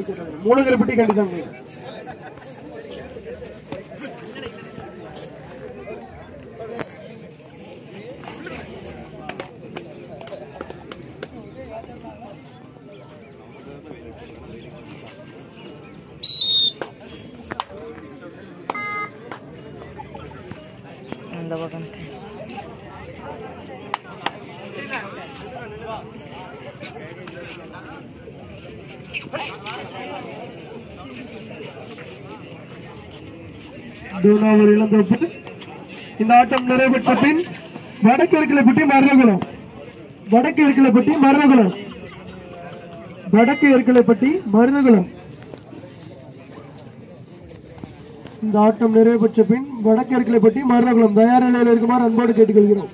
மூலகரப்பட்டி கண்டிதாங்க இந்த பக்கம் டூனாவூர் இளந்தோப்பு இந்த ஆட்டம் நிறைவேற்ற பின் வடக்கு இருக்கலைப்பட்டி மரணகுளம் வடக்கு இருக்கலைப்பட்டி மரணகுளம் வடக்கு இருக்கலைப்பட்டி மருதகுளம் இந்த ஆட்டம் நிறைவு பெற்ற பின் வடக்கு இருக்கலைப்பட்டி மருதகுளம் தயார் நிலையில் இருக்குமாறு அன்போடு கேட்டுக்கொள்கிறோம்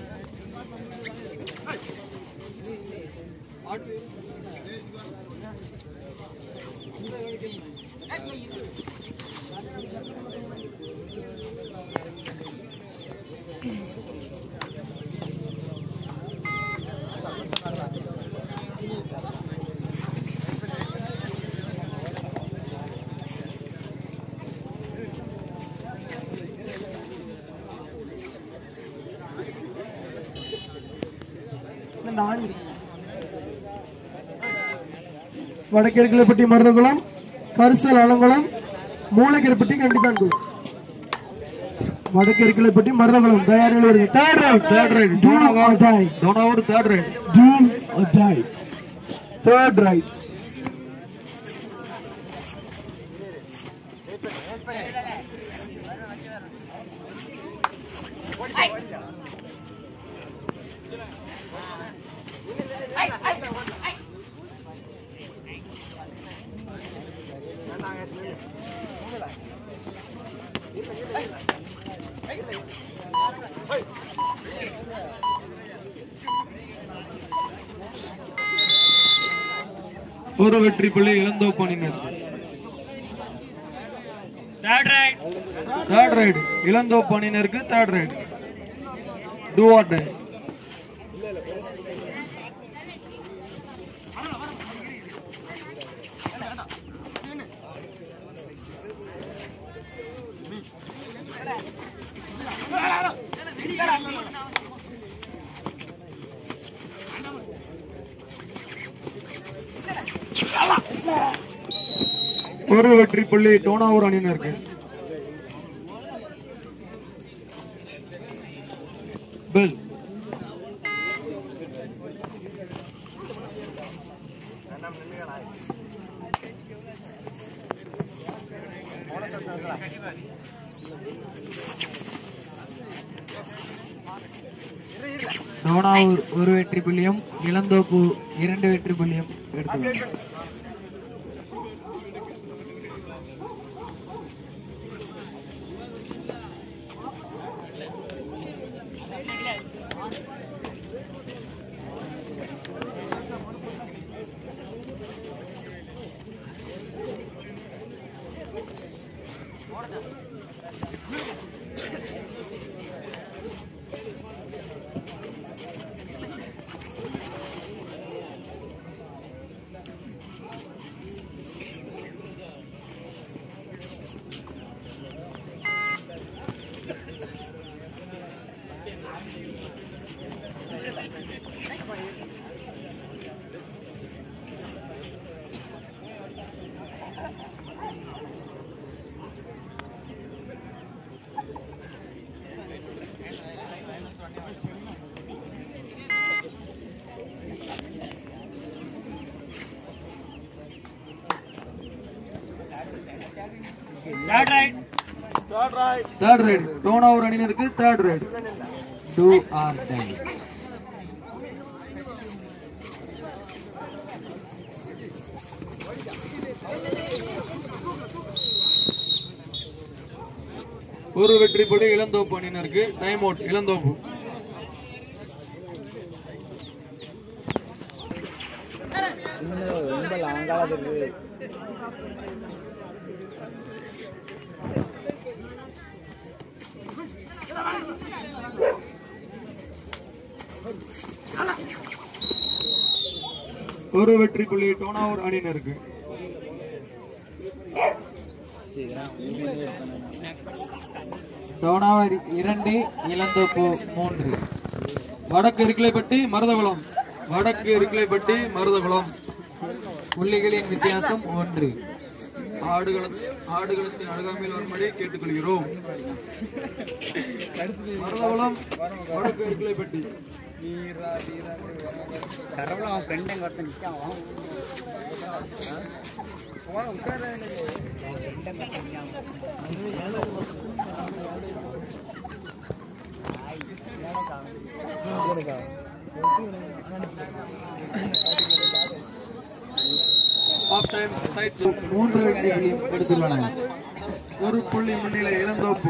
வடக்கிற்கிளப்பட்டி மருதகுளம் கரிசல் அலங்குளம் மூலக்கிரப்பட்டி கண்டிதான்குளம் வடக்கிற்கிளப்பட்டி மருதகுளம் தயார் நிலையில் third raid third raid do or die Donavur third raid do or die third raid ஒரு வெற்றி புள்ளி இளந்தோப்பணியினர் தேர்ட் ரைட் இளந்தோப்பணியினருக்கு third raid do or die ஒரு வெற்றி புள்ளி டோனாவூர் அணியினருக்கு பெல் டோனாவூர் ஒரு வெற்றி புள்ளியும் இளந்தோப்பு இரண்டு வெற்றி புள்ளியும் எடுத்துள்ளனர் தேர்ட் ரைட் டோனாவூர் அணியினருக்கு third raid do or die ஒரு வெற்றி புள்ளி இளந்தோப்பு அணியினருக்கு டைம் அவுட் இளந்தோப்பு ஒரு வெற்றி புள்ளி டோனாவூர் அணியினருக்கு டோனாவர் இரண்டு இளந்தோப்பு மூன்று வடக்கு இருக்கிலைப்பட்டி மருதகுளம் வடக்கு இருக்கிலைப்பட்டி மருதகுளம் புள்ளிகளின் வித்தியாசம் ஒன்று ஆடுகளம் ஆடுகளத்தின் அருகாமையில் வரும்படி கேட்டுக்கொள்கிறோம் மருதகுளம் வடக்கு இருக்கிலைப்பட்டி ஆஃப் டைம் சைட் மூன்று வெற்றி புள்ளியும் எடுத்துள்ளன ஒரு புள்ளி முன்னிலை இளந்தோப்பு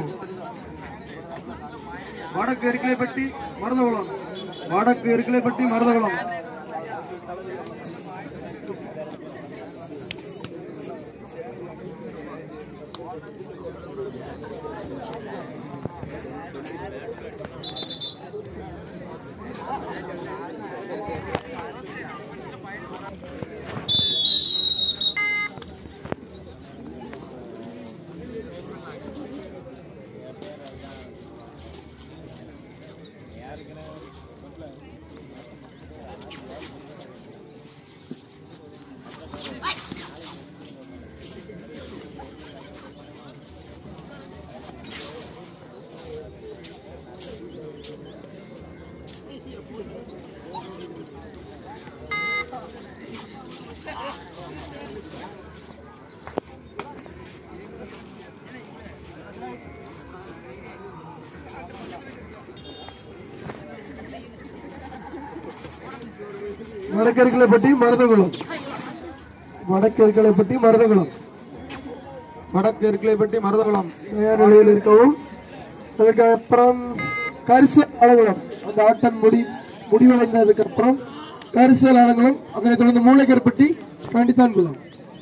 வடக்கு இருக்கிலைப்பட்டி மருதகுளம் வடக்கு இருக்கிலைப்பட்டி மருதகுளம் வடக்கருக்கலைப்பட்டி மருதகுளம் வடக்கருக்கலைப்பட்டி மருதகுளம் வடக்கு இருக்கிலைப்பட்டி மருதகுளம் தயார் நிலையில் இருக்கவும் அதுக்கு அப்புறம் கரிசல் அலங்குளம் அந்த ஆட்டம் முடி முடிவடைந்ததுக்கு அப்புறம் கரிசல் அலங்குளம் அதனைத் தொடர்ந்து மூளைக்கருப்பட்டி காண்டித்தான்குளம்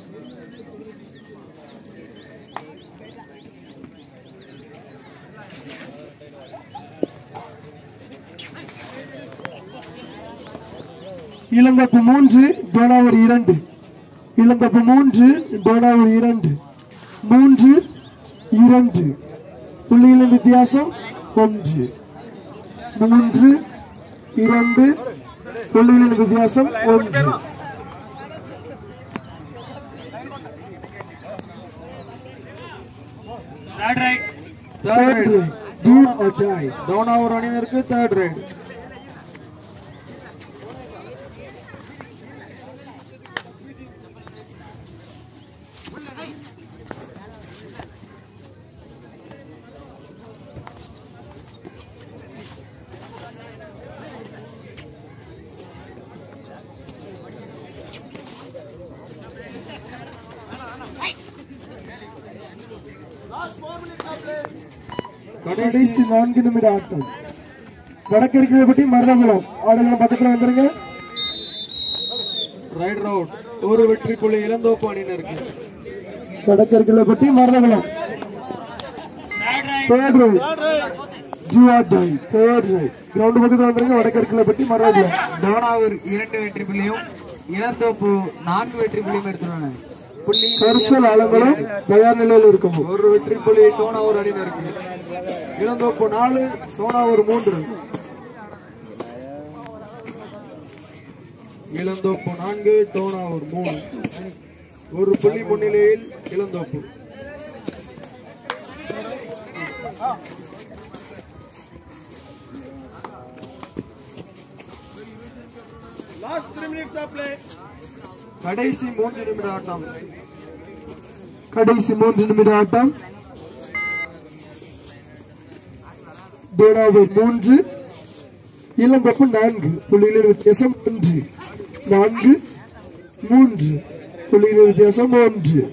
இளந்தப்பு மூன்று டோனாவர் இரண்டு இளந்தப்பு மூன்று டோனாவர் இரண்டு மூன்று இரண்டு புள்ளிகளின் வித்தியாசம் ஒன்று மூன்று இரண்டு புள்ளிகளின் வித்தியாசம் ஒன்று third Third raid leg, do or die. Donavur அணியினருக்கு தேர்ட் ரைட் கடைசி கடைசி நான்கு நிமிட ஆட்டம் வடக்கிழக்கு பட்டி மரணகுளம் ஆடுகளம் பக்கத்துல வந்துருங்க ரைட் ரவுட் ஒரு வெற்றி புள்ளி இளந்தோப்பு அணியினருக்கு வடக்கிழக்கு பட்டி Maranakulam third raid do or die. Third raid ground பக்கத்துல வந்துருங்க வடக்கிழக்கு பட்டி மரணகுளம் டோனாவூர் இரண்டு வெற்றி புள்ளியும் இளந்தோப்பு நான்கு வெற்றி புள்ளியும் எடுத்துள்ளன புள்ளி கரிசல் அலங்குளம் தயார் நிலையில் இருக்கவும் ஒரு வெற்றி புள்ளி டோனாவூர் அணியினருக்கு இளந்தோப்பு நாலு டோனாவூர் மூன்று இளந்தோப்பு நான்கு டோனாவூர் மூணு ஒரு புள்ளி முன்னிலையில் இளந்தோப்பு கடைசி மூன்று நிமிட ஆட்டம் கடைசி மூன்று நிமிட ஆட்டம் டோனாவூர் மூன்று இளம்பப்பு நான்கு புள்ளிகளின் வித்தியாசம் ஒன்று நான்கு மூன்று புள்ளிகளின் வித்தியாசம் ஒன்று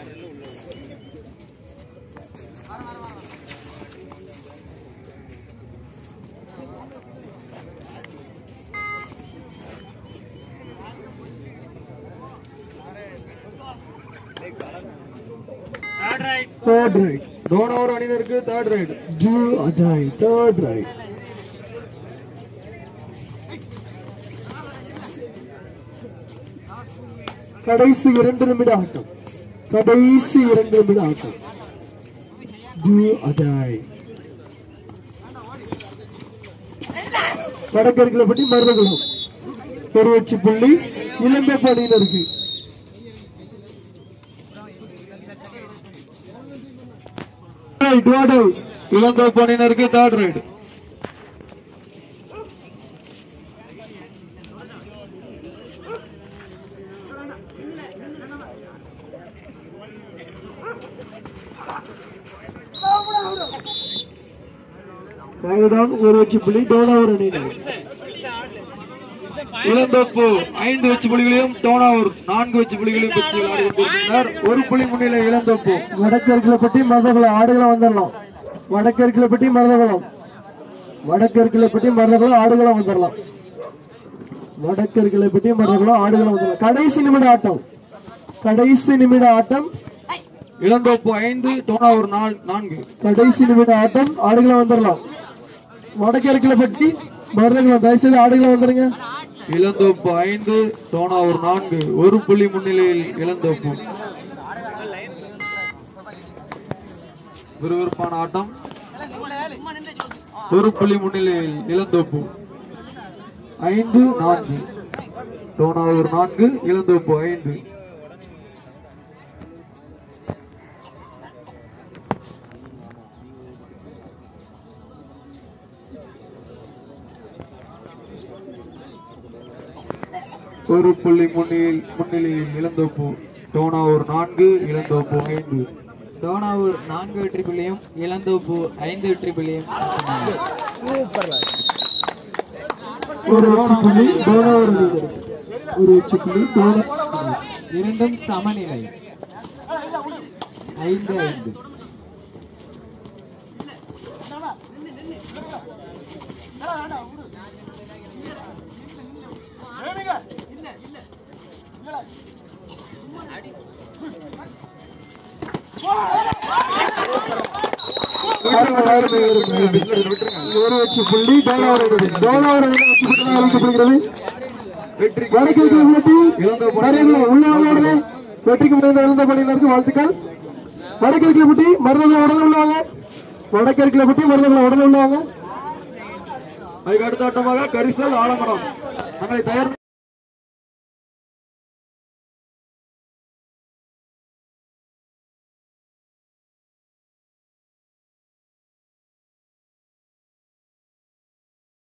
தேர்ட் ரைட் டோனாவூர் அணியினருக்கு third raid do or die third raid கடைசி இரண்டு நிமிட ஆட்டம் கடைசி இரண்டு நிமிட ஆட்டம் அஜு அஜாய் வடக்கருக்கில் பற்றி மருதகுளம் ஒரு வச்சு புள்ளி இளந்தோப்பு அணியினருக்கு இளந்தோப்பு அணியினருக்கு தேர்ட் ரைடு ரைடான் ஒரு வச்சு புள்ளி டோனாவூர் அணியினர் இளந்தோப்பு ஐந்து வெச்சு புள்ளிகளையும் டோனாவூர் நான்கு வெச்சு புள்ளிகளையும் பெற்று விளையாடி கொண்டிருக்கின்றனர் ஒரு புள்ளி முன்னிலை இளந்தோப்பு வடக்கருக்கில் பற்றி மருதகுளம் ஆடுகளம் வந்துடலாம் வடக்கருக்கில் பற்றி மருதகுளம் வடக்கருக்கில் பற்றி மருதகுளம் ஆடுகளம் வந்துடலாம் வடக்கருக்கில் பற்றி மருதகுளம் ஆடுகளம் வந்துடலாம் கடைசி நிமிட ஆட்டம் கடைசி நிமிட ஆட்டம் இளந்தோப்பு ஐந்து டோனாவூர் நால்- நான்கு கடைசி நிமிட ஆட்டம் ஆடுகளம் வந்துடலாம் வடக்கருக்கில் பற்றி மருதகுளம் தயவுசெய்து ஆடுகளம் வந்துருங்க இளந்தோப்பு ஐந்து டோனாவூர் நான்கு ஒரு புள்ளி முன்னிலையில் இளந்தோப்பு விறுவிறுப்பான ஆட்டம் ஒரு புள்ளி முன்னிலையில் இளந்தோப்பு ஐந்து நான்கு டோனாவூர் நான்கு இளந்தோப்பு ஐந்து ஒரு புள்ளி முன்னிலையில் முன்னிலையில் இளந்தோப்பு டோனாவூர் நான்கு இளந்தோப்பு ஐந்து டோனாவூர் நான்கு வெற்றி புள்ளியும் இளந்தோப்பு ஐந்து வெற்றி புள்ளியும் ஒரு வச்சு புள்ளி டோனாவூர் அணியினர் ஒரு வச்சு புள்ளி டோனா இரண்டும் சமநிலை ஐந்து ஐந்து ஒரு வச்சு புள்ளி டோனாவூர் அணியினர் டோனாவூர் அணியினர் வச்சு புள்ளி தான் அளிக்கப்படுகிறது வெற்றி வடக்கிற்கு உள்ளட்டி மருதகுளம் உள்ள வாங்க உடனே வெற்றிக்கு முனைந்த இழந்த பணியினருக்கு வாழ்த்துக்கள் வடக்கிற்குல பட்டி மருதகுளம் உடனே உள்ளவாங்க வடக்கிற்குல பட்டி மருதகுளம் உடனே உள்ளவாங்க அதுக்கு அடுத்த ஆட்டமாக கரிசல் ஆலமரம் தங்களை தயார்